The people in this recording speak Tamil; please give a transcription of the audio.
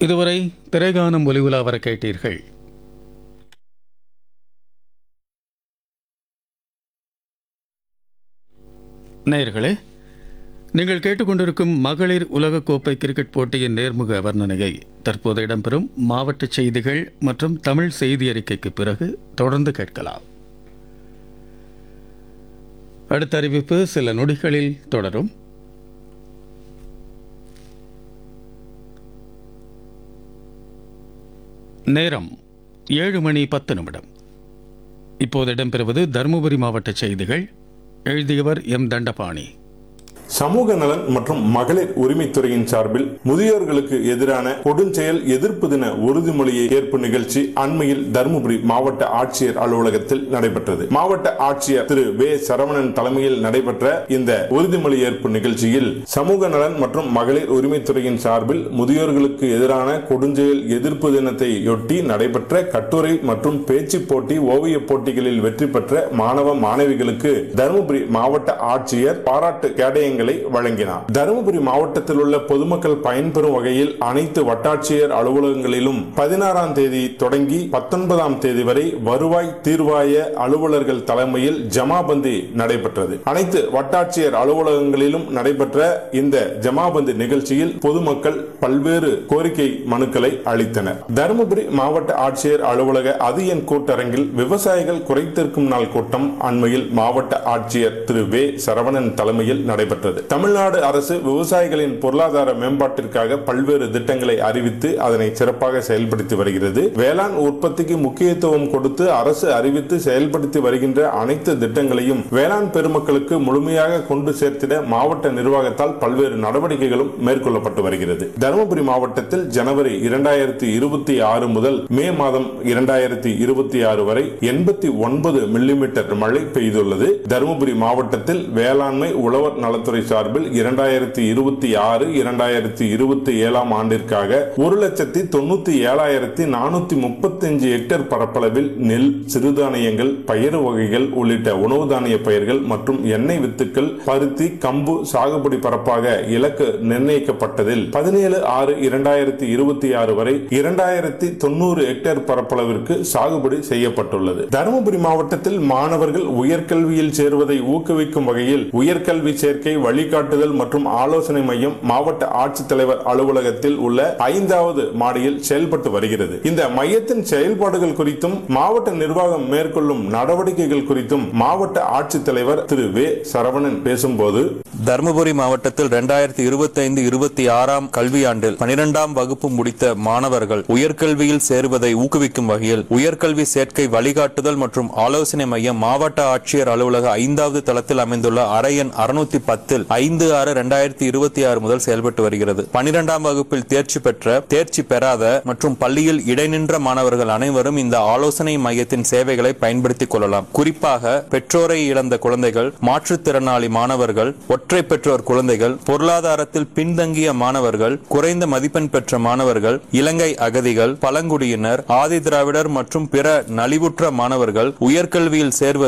இதுவரை திரைகானம் ஒலி உலா வர கேட்டீர்கள் நேயர்களே நீங்கள் கேட்டுக்கொண்டிருக்கும் மகளிர் உலகக்கோப்பை கிரிக்கெட் போட்டியின் நேர்முக வர்ணனையை தற்போது இடம்பெறும் மாவட்ட செய்திகள் மற்றும் தமிழ் செய்தி அறிக்கைக்கு பிறகு தொடர்ந்து கேட்கலாம் அடுத்த அறிவிப்பு சில நொடிகளில் தொடரும் நேரம் ஏழு மணி பத்து நிமிடம் இப்போது இடம்பெறுவது தருமபுரி மாவட்ட செய்திகள் எழுதியவர் எம் தண்டபாணி சமூக நலன் மற்றும் மகளிர் உரிமைத்துறையின் சார்பில் முதியோர்களுக்கு எதிரான கொடுஞ்செயல் எதிர்ப்பு தின உறுதிமொழியை ஏற்பு நிகழ்ச்சி அண்மையில் தருமபுரி மாவட்ட ஆட்சியர் அலுவலகத்தில் நடைபெற்றது மாவட்ட ஆட்சியர் திரு வே சரவணன் தலைமையில் நடைபெற்ற இந்த உறுதிமொழி ஏற்பு நிகழ்ச்சியில் சமூக நலன் மற்றும் மகளிர் உரிமைத்துறையின் சார்பில் முதியோர்களுக்கு எதிரான கொடுஞ்செயல் எதிர்ப்பு தினத்தையொட்டி நடைபெற்ற கட்டுரை மற்றும் பேச்சு போட்டி ஓவிய போட்டிகளில் வெற்றி பெற்ற மாணவ மாணவிகளுக்கு தருமபுரி மாவட்ட ஆட்சியர் பாராட்டு கேடயங்களை வழங்கினார் தருமபுரி மாவட்டத்தில் உள்ள பொதுமக்கள் பயன்பெறும் வகையில் அனைத்து வட்டாட்சியர் அலுவலகங்களிலும் பதினாறாம் தேதி தொடங்கி பத்தொன்பதாம் தேதி வரை வருவாய் தீர்வாய அலுவலர்கள் தலைமையில் ஜமாபந்தி நடைபெற்றது அனைத்து வட்டாட்சியர் அலுவலகங்களிலும் நடைபெற்ற இந்த ஜமாபந்தி நிகழ்ச்சியில் பொதுமக்கள் பல்வேறு கோரிக்கை மனுக்களை அளித்தனர் தருமபுரி மாவட்ட ஆட்சியர் அலுவலக அதியன் கூட்டரங்கில் விவசாயிகள் குறைத்திருக்கும் நாள் கூட்டம் அண்மையில் மாவட்ட ஆட்சியர் திரு வே சரவணன் தலைமையில் நடைபெற்றது தமிழ்நாடு அரசு விவசாயிகளின் பொருளாதார மேம்பாட்டிற்காக பல்வேறு திட்டங்களை அறிவித்து அதனை சிறப்பாக செயல்படுத்தி வருகிறது வேளாண் உற்பத்திக்கு முக்கியத்துவம் கொடுத்து அரசு அறிவித்து செயல்படுத்தி வருகின்ற அனைத்து திட்டங்களையும் வேளாண் பெருமக்களுக்கு முழுமையாக கொண்டு சேர்த்திட மாவட்ட நிர்வாகத்தால் பல்வேறு நடவடிக்கைகளும் மேற்கொள்ளப்பட்டு வருகிறது தருமபுரி மாவட்டத்தில் ஜனவரி இரண்டாயிரத்தி இருபத்தி ஆறு முதல் மே மாதம் இரண்டாயிரத்தி இருபத்தி ஆறு வரை எண்பத்தி ஒன்பது மில்லிமீட்டர் மழை பெய்துள்ளது தருமபுரி மாவட்டத்தில் வேளாண்மை உழவர் நலத்துறை சார்பில் இரண்டாயிரத்தி இருபத்தி ஆறு இரண்டாயிரத்தி இருபத்தி ஏழாம் ஆண்டிற்காக ஒரு லட்சத்தி தொண்ணூத்தி ஏழாயிரத்தி நானூத்தி முப்பத்தி அஞ்சு ஹெக்டேர் பரப்பளவில் நெல் சிறுதானியங்கள் பயறு வகைகள் உள்ளிட்ட உணவு தானிய பயிர்கள் மற்றும் எண்ணெய் வித்துக்கள் பருத்தி கம்பு சாகுபடி பரப்பாக இலக்கு நிர்ணயிக்கப்பட்டதில் பதினேழு ஆறு இரண்டாயிரத்தி இருபத்தி ஆறு வரை இரண்டாயிரத்தி தொண்ணூறு ஹெக்டேர் பரப்பளவிற்கு சாகுபடி செய்யப்பட்டுள்ளது தருமபுரி மாவட்டத்தில் மாணவர்கள் உயர்கல்வியில் சேருவதை ஊக்குவிக்கும் வகையில் உயர்கல்வி சேர்க்கை வழிகாட்டுதல் மற்றும் ஆலோசனை மையம் மாவட்ட ஆட்சித்தலைவர் அலுவலகத்தில் உள்ள ஐந்தாவது மாடியில் செயல்பட்டு வருகிறது இந்த மையத்தின் செயல்பாடுகள் குறித்தும் மாவட்ட நிர்வாகம் மேற்கொள்ளும் நடவடிக்கைகள் குறித்தும் மாவட்ட ஆட்சித்தலைவர் திரு வே சரவணன் பேசும்போது தருமபுரி மாவட்டத்தில் இரண்டாயிரத்தி இருபத்தி ஐந்து இருபத்தி ஆறாம் கல்வியாண்டில் பனிரெண்டாம் வகுப்பு முடித்த மாணவர்கள் உயர்கல்வியில் சேருவதை ஊக்குவிக்கும் வகையில் உயர்கல்வி சேர்க்கை வழிகாட்டுதல் மற்றும் ஆலோசனை மையம் மாவட்ட ஆட்சியர் அலுவலக ஐந்தாவது தளத்தில் அமைந்துள்ள அறை எண் அறுநூத்தி பத்தில் ஐந்து ஆறு இரண்டாயிரத்தி இருபத்தி ஆறு முதல் செயல்பட்டு வருகிறது பனிரெண்டாம் வகுப்பில் தேர்ச்சி பெற்ற தேர்ச்சி பெறாத மற்றும் பள்ளியில் இடைநின்ற மாணவர்கள் அனைவரும் இந்த ஆலோசனை மையத்தின் சேவைகளை பயன்படுத்திக் கொள்ளலாம் குறிப்பாக பெற்றோரை இழந்த குழந்தைகள் மாற்றுத்திறனாளி மாணவர்கள் ஒற்றை பெற்றோர் குழந்தைகள் பொருளாதாரத்தில் பின்தங்கிய மாணவர்கள் குறைந்த மதிப்பெண் பெற்ற மாணவர்கள் இலங்கை அகதிகள் பழங்குடியினர் ஆதி திராவிடர் மற்றும் பிற நலிவுற்ற மாணவர்கள் உயர்கல்வியில் சேர்வது